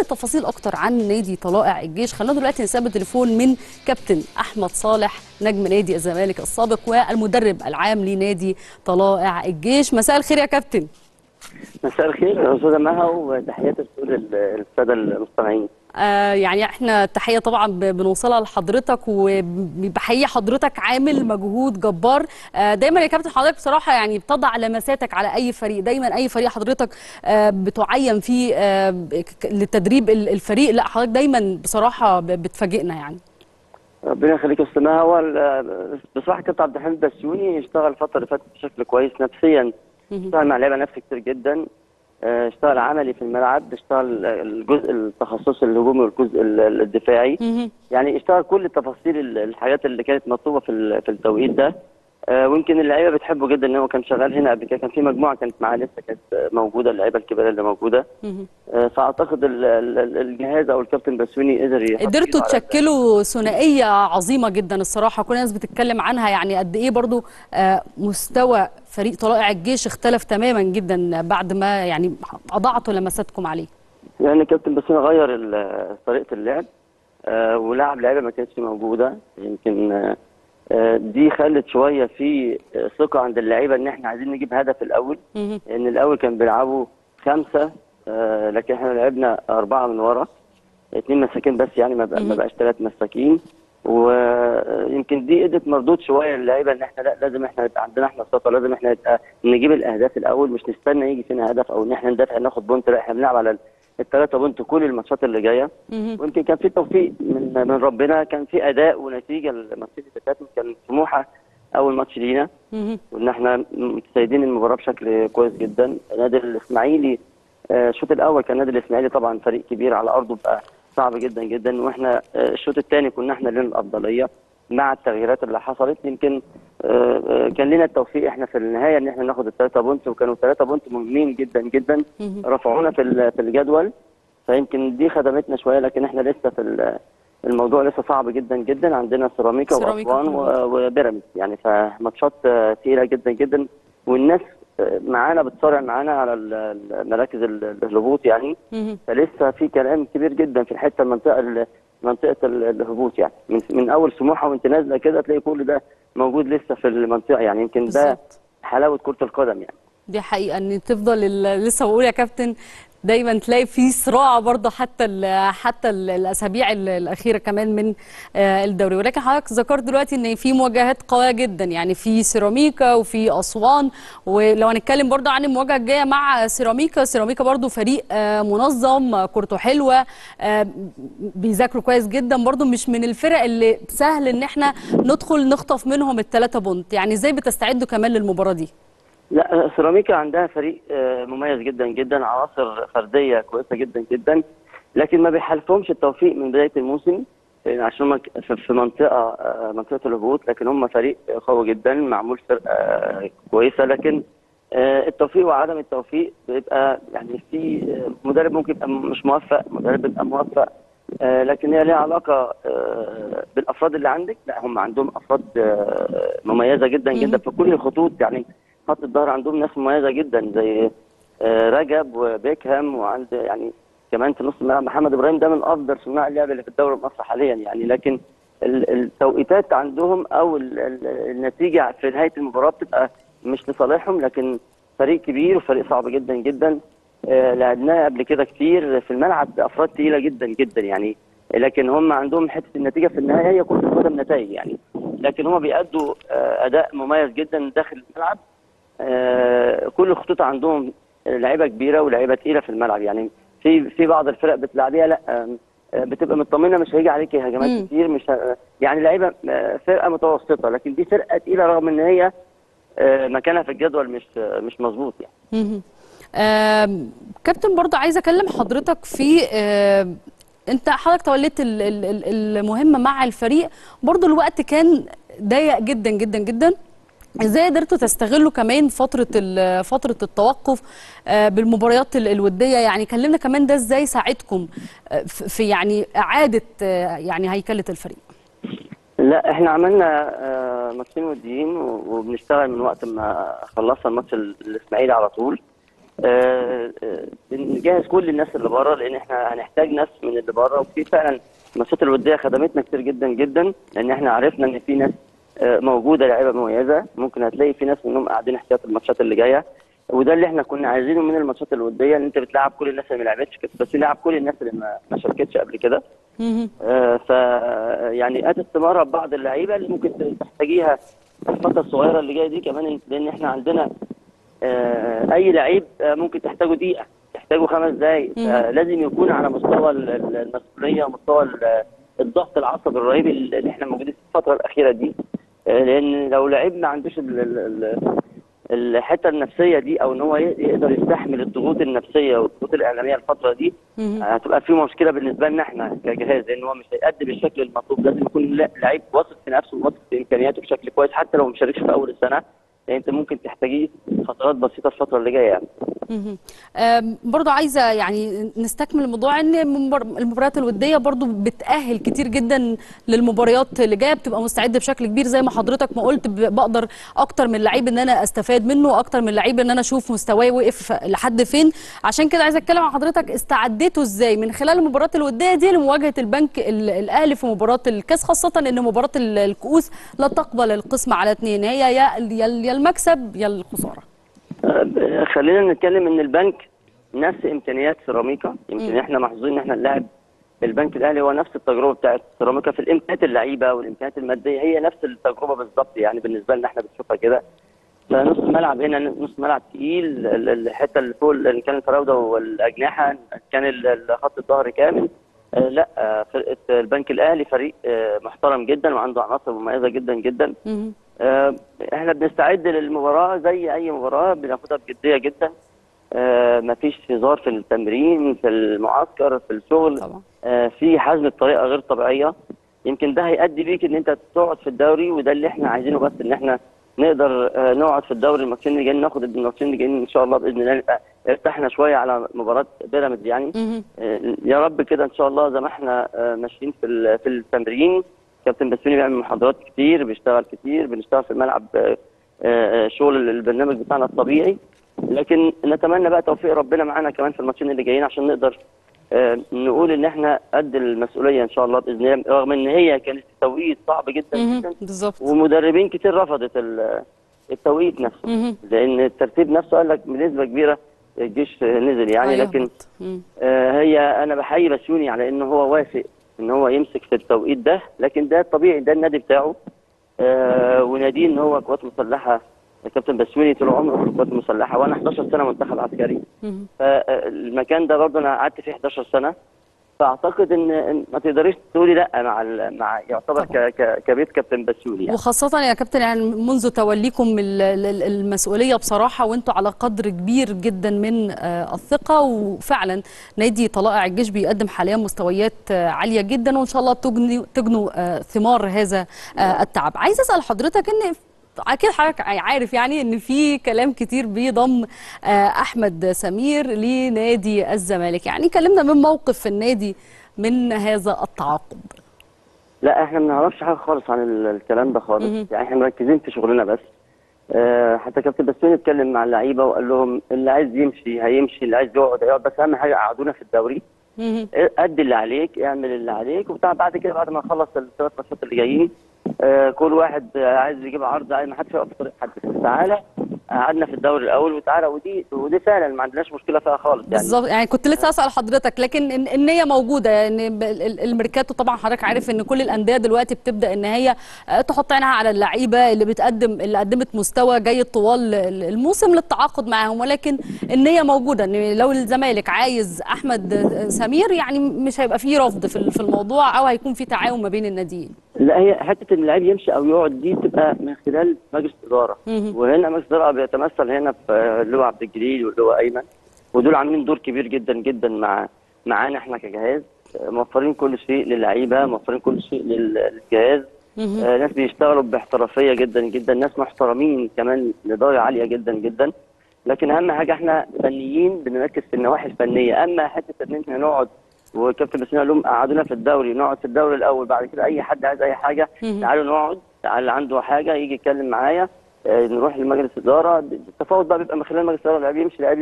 تفاصيل اكتر عن نادي طلائع الجيش خلينا دلوقتي نستقبل تليفون من كابتن احمد صالح نجم نادي الزمالك السابق والمدرب العام لنادي طلائع الجيش مساء الخير يا كابتن مساء الخير استاذه مها وتحياتي لكل الساده المستمعين آه يعني احنا التحيه طبعا ب- بنوصلها لحضرتك وبحيي حضرتك عامل مجهود جبار آه دايما يا كابتن حضرتك بصراحه يعني بتضع لمساتك على اي فريق دايما اي فريق حضرتك آه بتعين فيه آه ك- لتدريب ال- الفريق لا حضرتك دايما بصراحه ب- بتفاجئنا يعني ربنا يخليك يا استاذ مها هو ال- بصراحه كابتن عبد الحميد بسيوني اشتغل الفتره اللي فاتت بشكل كويس نفسيا اشتغل مع لعيبه نفسي كتير جدا آه، اشتغل عملي في الملعب اشتغل الجزء التخصصي الهجومي والجزء ال- الدفاعي مهم. يعني اشتغل كل التفاصيل ال- الحاجات اللي كانت مطلوبه في ال- في التوقيت ده آه، ويمكن اللعيبه بتحبه جدا ان هو كان شغال هنا قبل كده كان في مجموعه كانت معاه لسه كانت موجوده اللعيبه الكبيره اللي موجوده مهم. آه، فاعتقد ال- ال- الجهاز او الكابتن بسيوني قدر يحافظ قدرتوا على ده. تشكلوا ثنائيه عظيمه جدا الصراحه كل الناس بتتكلم عنها يعني قد ايه برضو آه، مستوى فريق طلائع الجيش اختلف تماما جدا بعد ما يعني اضعتوا لمساتكم عليه يعني كابتن بسيوني غير ال- طريقه اللعب آه، ولعب لعيبه ما كانتش موجوده يمكن آه، آه، دي خلت شويه في آه، ثقه عند اللعيبه ان احنا عايزين نجيب هدف الاول مهم. لان الاول كان بيلعبوا خمسه آه، لكن احنا لعبنا اربعه من ورا اثنين مساكين بس يعني ما بقى- ما بقاش ثلاث مساكين ويمكن دي ادت مردود شويه للعيبه ان احنا لا لازم احنا يبقى عندنا احنا ثقه لازم احنا يبقى نجيب الاهداف الاول مش نستنى يجي فينا هدف او ان احنا ندافع ناخد بونت لا احنا بنلعب على الثلاثه بونت كل الماتشات اللي جايه مهم. ويمكن كان في توفيق من من ربنا كان في اداء ونتيجه الماتشات اللي فاتت كان سموحه اول ماتش لينا مهم. وان احنا متسيدين المباراه بشكل كويس جدا نادي الاسماعيلي آه، الشوط الاول كان نادي الاسماعيلي طبعا فريق كبير على ارضه بقى صعب جدا جدا واحنا آه، الشوط الثاني كنا احنا لنا الافضليه مع التغييرات اللي حصلت يمكن آه، آه، كان لنا التوفيق احنا في النهايه ان احنا ناخد الثلاثه بونت وكانوا ثلاثه بونت مهمين جدا جدا مهم. رفعونا في ال- في الجدول فيمكن دي خدمتنا شويه لكن احنا لسه في ال- الموضوع لسه صعب جدا جدا عندنا سيراميكا سيراميكا واسوان كمان. و- وبيراميدز يعني فماتشات آه، تقيله جدا جدا والناس آه، معانا بتصارع معانا على ال- ال- مراكز ال- الهبوط يعني مهم. فلسه في كلام كبير جدا في الحته المنطقه ال- منطقه ال- الهبوط يعني من, من اول سموحه وانت نازله كده تلاقي كل ده موجود لسه في المنطقه يعني يمكن ده بالظبط. حلاوه كره القدم يعني دي حقيقة ان تفضل ال- لسه بقول يا كابتن دايما تلاقي في صراع برضه حتى ال حتى ال الاسابيع ال- الاخيره كمان من آه، الدوري ولكن حضرتك ذكرت دلوقتي ان في مواجهات قويه جدا يعني في سيراميكا وفي اسوان ولو هنتكلم برضه عن المواجهه الجايه مع سيراميكا سيراميكا برضه فريق آه، منظم آه، كورته حلوه آه، بيذاكروا كويس جدا برضه مش من الفرق اللي سهل ان احنا ندخل نخطف منهم الثلاثه بونت يعني ازاي بتستعدوا كمان للمباراه دي لا سيراميكا عندها فريق آه، مميز جدا جدا عناصر فرديه كويسه جدا جدا لكن ما بيحالفهمش التوفيق من بدايه الموسم آه، عشان هم ك- في- في منطقه آه، منطقه الهبوط لكن هم فريق قوي جدا معمول فرقه آه، كويسه لكن آه، التوفيق وعدم التوفيق بيبقى يعني في آه، مدرب ممكن يبقى مش موفق مدرب بيبقى موفق آه، لكن هي ليها علاقه آه، بالافراد اللي عندك لا هم عندهم افراد آه، مميزه جدا جدا في كل الخطوط يعني خط الظهر عندهم ناس مميزه جدا زي آه، رجب وبيكهام وعند يعني كمان في نص الملعب محمد ابراهيم ده من افضل صناع اللعب اللي في الدوري المصري حاليا يعني لكن ال- التوقيتات عندهم او ال- ال- النتيجه في نهايه المباراه بتبقى مش لصالحهم لكن فريق كبير وفريق صعب جدا جدا آه، لعبناه قبل كده كتير في الملعب بافراد تقيله جدا جدا يعني لكن هم عندهم حته النتيجه في النهايه هي كره القدم نتائج يعني لكن هم بيأدوا آه، اداء مميز جدا داخل الملعب آه، كل الخطوط عندهم لعيبه كبيره ولاعيبه تقيله في الملعب يعني في في بعض الفرق بتلعبيها لا آم، آه، بتبقى مطمنه مش هيجي عليك مم. هجمات كتير مش ه- يعني لعيبه آه، فرقه متوسطه لكن دي فرقه تقيله رغم ان هي آه، مكانها في الجدول مش آه، مش مظبوط يعني مهم. آم، كابتن برضه عايزه اكلم حضرتك في آم، انت حضرتك توليت ال- ال- ال- المهمه مع الفريق برضه الوقت كان ضيق جدا جدا جدا ازاي قدرتوا تستغلوا كمان فتره ال- فتره التوقف آه، بالمباريات ال- الوديه يعني كلمنا كمان ده ازاي ساعدكم آه، في في يعني اعاده آه، يعني هيكله الفريق لا احنا عملنا آه، ماتشين وديين و- وبنشتغل من وقت ما خلصنا الماتش ال- الاسماعيلي على طول آه، آه، بنجهز كل الناس اللي بره لان احنا هنحتاج ناس من اللي بره وفي فعلا الماتشات الوديه خدمتنا كتير جدا جدا لان احنا عرفنا ان في ناس آه، موجوده لعيبه مميزه ممكن هتلاقي في ناس منهم قاعدين احتياط الماتشات اللي جايه وده اللي احنا كنا عايزينه من الماتشات الوديه ان انت بتلعب كل الناس اللي ما لعبتش كده بس تلعب كل الناس اللي ما ما شاركتش قبل كده مهم. آه، ف يعني اتت ثمارها ببعض اللعيبه اللي ممكن تحتاجيها في الفتره الصغيره اللي جايه دي كمان لان احنا عندنا آه، اي لعيب آه، ممكن تحتاجه دقيقه تحتاجه خمس دقائق مم. لازم يكون على مستوى ال- ال- المسؤوليه ومستوى ال- الضغط العصبي الرهيب اللي احنا موجودين في الفتره الاخيره دي آه، لان لو لعيب ما عندوش ال- ال- ال- الحته النفسيه دي او ان هو ي- يقدر يستحمل الضغوط النفسيه والضغوط الاعلاميه الفتره دي مهم. هتبقى في مشكله بالنسبه لنا احنا كجهاز لان هو مش هيأدي بالشكل المطلوب لازم يكون لا- لعيب واثق في نفسه وواثق في امكانياته بشكل كويس حتى لو ما شاركش في اول السنه لان انت ممكن تحتاجيه فترات بسيطه الفتره اللي جايه يعني مهم. آم، برضو عايزة يعني نستكمل الموضوع ان المبار- المباريات الودية برضو بتأهل كتير جدا للمباريات اللي جاية بتبقى مستعد بشكل كبير زي ما حضرتك ما قلت ب- بقدر اكتر من لعيب ان انا استفاد منه اكتر من لعيب ان انا اشوف مستواه وقف لحد فين عشان كده عايزة اتكلم عن حضرتك استعديتوا ازاي من خلال المباريات الودية دي لمواجهة البنك ال- الاهلي في مباراة الكاس خاصة ان مباراة ال- الكؤوس لا تقبل القسم على اثنين هي يا يا يا المكسب يا الخسارة آه، خلينا نتكلم ان البنك نفس امكانيات سيراميكا يمكن مم. احنا محظوظين ان احنا نلاعب البنك الاهلي هو نفس التجربه بتاعت سيراميكا في الامكانيات اللعيبه والامكانيات الماديه هي نفس التجربه بالظبط يعني بالنسبه لنا احنا بنشوفها كده فنص الملعب هنا نص ملعب تقيل ال- ال- الحته اللي فوق اللي كان الفراوده والاجنحه كان ال- ال- خط الظهر كامل آه، لا آه، فرقه البنك الاهلي فريق آه، محترم جدا وعنده عناصر مميزه جدا جدا مهم. آه، احنا بنستعد للمباراه زي اي مباراه بناخدها بجديه جدا آه، مفيش هزار في التمرين في المعسكر في الشغل طبعا آه، في حزم بطريقه غير طبيعيه يمكن ده هيؤدي بيك ان انت تقعد في الدوري وده اللي احنا عايزينه بس ان احنا نقدر آه، نقعد في الدوري الماتشين اللي جايين ناخد الماتشين اللي جايين ان شاء الله باذن الله نبقى ارتحنا شويه على مباراه بيراميدز يعني مهم. آه، يا رب كده ان شاء الله زي ما احنا آه، ماشيين في ال- في التمرين كابتن بسيوني بيعمل محاضرات كتير بيشتغل كتير بنشتغل في الملعب آه، آه، شغل البرنامج بتاعنا الطبيعي لكن نتمنى بقى توفيق ربنا معانا كمان في الماتشين اللي جايين عشان نقدر آه، نقول ان احنا قد المسؤوليه ان شاء الله باذن الله رغم ان هي كانت توقيت صعب جدا مهم. جدا بالظبط ومدربين كتير رفضت ال- التوقيت نفسه مهم. لان الترتيب نفسه قال لك بنسبه كبيره الجيش نزل يعني أيوة. لكن مم. آه، هي انا بحيي بسيوني على ان هو وافق ان هو يمسك في التوقيت ده لكن ده الطبيعي ده النادي بتاعه آه، وناديه ان هو قوات مسلحه كابتن بسيوني طول عمره في القوات المسلحه وانا 11 سنه منتخب عسكري مهم. فالمكان ده برضه انا قعدت فيه 11 سنه فاعتقد ان إن ما تقدريش تقولي لا مع ال- مع يعتبر ك- ك- كبيت كابتن بسيوني يعني. وخاصة يا كابتن يعني منذ توليكم ال- ال- المسؤولية بصراحة وانتوا على قدر كبير جدا من آه، الثقة وفعلا نادي طلائع الجيش بيقدم حاليا مستويات آه، عالية جدا وان شاء الله تجني تجنوا آه، ثمار هذا آه، التعب عايز اسأل حضرتك ان اكيد حضرتك عارف يعني ان في كلام كتير بيضم آه، احمد سمير لنادي الزمالك يعني كلمنا من موقف النادي من هذا التعاقد لا احنا ما نعرفش حاجه خالص عن ال- الكلام ده خالص مهم. يعني احنا مركزين في شغلنا بس آه، حتى كابتن بسيوني اتكلم مع اللعيبه وقال لهم اللي عايز يمشي هيمشي اللي عايز يقعد هيقعد بس اهم حاجه قعدونا في الدوري مهم. ادي اللي عليك اعمل اللي عليك وبتاع بعد كده بعد ما نخلص الثلاث ماتشات اللي جايين آه، كل واحد آه، عايز يجيب عرض عايز ما حدش يقف في طريق حد تعالى قعدنا في الدوري الاول وتعالى ودي ودي فعلا ما عندناش مشكله فيها خالص يعني بالظبط يعني كنت لسه اسال حضرتك لكن إن- النيه موجوده يعني ب- ال- الميركاتو طبعا حضرتك عارف ان كل الانديه دلوقتي بتبدا ان هي آه، تحط عينها على اللعيبه اللي بتقدم اللي قدمت مستوى جيد طوال ال- الموسم للتعاقد معاهم ولكن النيه موجوده ان لو الزمالك عايز احمد آه، سمير يعني مش هيبقى فيه رفض في ال- في الموضوع او هيكون في تعاون ما بين الناديين لا هي حته ان اللعيب يمشي او يقعد دي تبقى من خلال مجلس اداره مهم. وهنا مجلس الاداره بيتمثل هنا في اللي هو عبد الجليل واللي هو ايمن ودول عاملين دور كبير جدا جدا مع معانا احنا كجهاز موفرين كل شيء للعيبه موفرين كل شيء لل- للجهاز مهم. آه، ناس بيشتغلوا باحترافيه جدا جدا ناس محترمين كمان لدرجه عاليه جدا جدا لكن اهم حاجه احنا فنيين بنركز في النواحي الفنيه اما حته ان احنا نقعد وكابتن بسيوني قال لهم قعدونا في الدوري نقعد في الدوري الاول بعد كده اي حد عايز اي حاجه مهم. تعالوا نقعد تعال اللي عنده حاجه يجي يتكلم معايا آه، نروح لمجلس اداره التفاوض بقى بيبقى من خلال مجلس اداره اللاعب يمشي اللاعب يقعد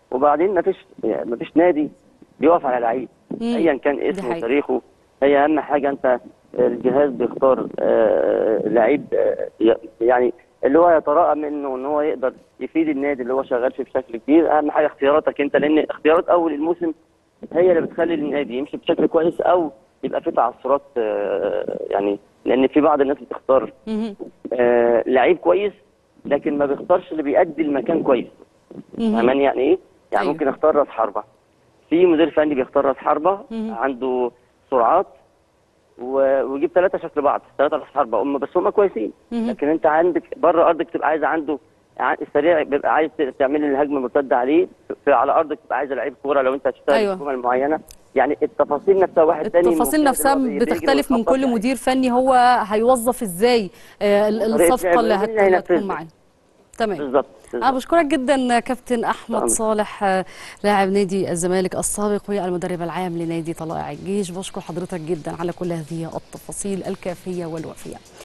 وبعدين ما فيش ما فيش نادي بيقف على لعيب مم. ايا كان دي اسمه حقيقة. وتاريخه هي اهم حاجه انت الجهاز بيختار آه، لعيب آه، يعني اللي هو يتراءى منه ان هو يقدر يفيد النادي اللي هو شغال فيه بشكل كبير اهم حاجه اختياراتك انت لان اختيارات اول الموسم هي اللي بتخلي النادي يمشي بشكل كويس او يبقى في تعثرات آه، يعني لان في بعض الناس بتختار مهم. آه، لعيب كويس لكن ما بيختارش اللي بيأدي المكان كويس مهم. فاهمان يعني ايه؟ يعني أيوة. ممكن اختار راس حربه في مدير فني بيختار راس حربه مهم. عنده سرعات و- ويجيب ثلاثه شكل بعض ثلاثه راس حربه هم بس هم كويسين مهم. لكن انت عندك بره ارضك تبقى عايز عنده ع- السريع بيبقى عايز ت- تعمل الهجمه المرتده عليه في على ارضك تبقى عايز لعيب كوره لو انت هتشتغل أيوة. في جمل معينه يعني التفاصيل نفسها واحد تاني التفاصيل مجتهد نفسها اللي هو بيجري بتختلف من ويخبط كل يعني. مدير فني هو هيوظف ازاي آه، ال- وطريقة الصفقه اللي لعبه هت- اللي اللي هتكون هينفذها. معاه تمام بالظبط انا بالظبط. بشكرك جدا كابتن احمد أمر. صالح آه، لاعب نادي الزمالك السابق والمدرب العام لنادي طلائع الجيش بشكر حضرتك جدا على كل هذه التفاصيل الكافيه والوافيه